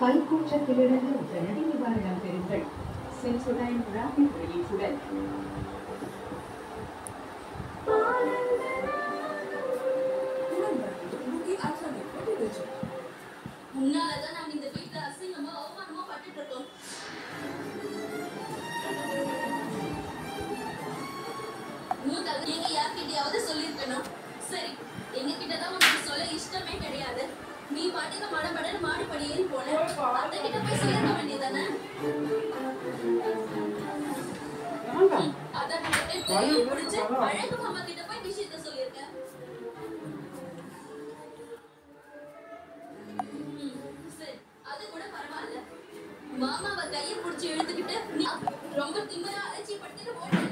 கைக்கூச்சத்திலிருந்து உடனடி நிவாரணம் பெறுங்கள் சென்சோடைன் ராபிட் ரிலீஃபுடன் முன்னாலதான் நாங்க இந்த வீட்டுல அசிங்கமா அவமானமா பட்டுட்டு இருக்கோம் மூத்தா நீங்க யார்கிட்டயாவது சொல்லிருக்கணும் சரி எங்க கிட்டதான் உனக்கு சொல்ல இஷ்டமே கிடையாது நீ பாட்டுக்கு மடபடன்னு மாடிப்படி ஏறி போன அத்தை கிட்ட போய் சொல்லிருக்க வேண்டியதானே அதான் நீங்க போய் பெரிய பிடிச்சு அழகு மாமா கிட்ட போய் விஷயத்த சொல்லிருக்க ம், சரி அது கூட பரவாயில்ல மாமாவை கையை பிடிச்சு இழுத்துக்கிட்டு நீ ரொம்ப திமிரா அலட்சியப்படுத்திட்டு ஓடுற